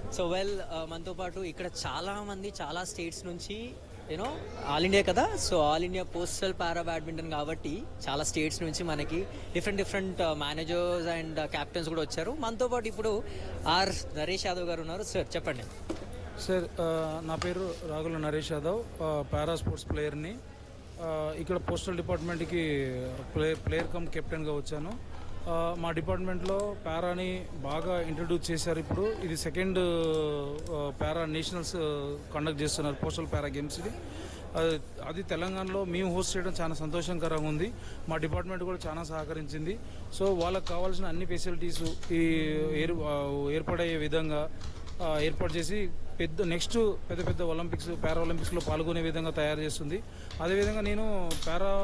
so well మనతో పాటు ఇక్కడ చాలా మంది చాలా స్టేట్స్ నుంచి యూనో ఆల్ ఇండియా కదా so all India postal para badminton కాబట్టి చాలా స్టేట్స్ నుంచి మనకి different different managers and captains కూడా వచ్చారు మనతో పాటు ఇప్పుడు ఆర్ నరేష్ యాదవ్ గారు ఉన్నారు సార్ చెప్పండి సార్ ఆ, నా పేరు రాగుల నరేష్ యాదవ్ ఆ, పారా స్పోర్ట్స్ ప్లేయర్ని ఆ, ఇక్కడ పోస్టల్ డిపార్ట్మెంట్కి ప్లేయర్ ప్లేయర్ కమ్ కెప్టెన్గా వచ్చాను ఆ, మా డిపార్ట్మెంట్లో పారాని బాగా ఇంట్రడ్యూస్ చేశారు ఇప్పుడు ఇది సెకండ్ ఆ, పారా నేషనల్స్ కండక్ట్ చేస్తున్నారు పోస్టల్ పారా గేమ్స్ ఇది అది- అది తెలంగాణలో మేము హోస్ట్ చేయడం చాలా సంతోషకరంగా ఉంది మా డిపార్ట్మెంట్ కూడా చాలా సహకరించింది సో వాళ్ళకి కావాల్సిన అన్ని ఫెసిలిటీస్ ఈ ఏర్ ఆ, ఏర్పడయ్యే విధంగా ఆ, ఏర్పాటు చేసి పెద్ద నెక్స్ట్ పెద్ద పెద్ద ఒలింపిక్స్ పారా ఒలింపిక్స్లో పాల్గొనే విధంగా తయారు చేస్తుంది అదేవిధంగా నేను పారా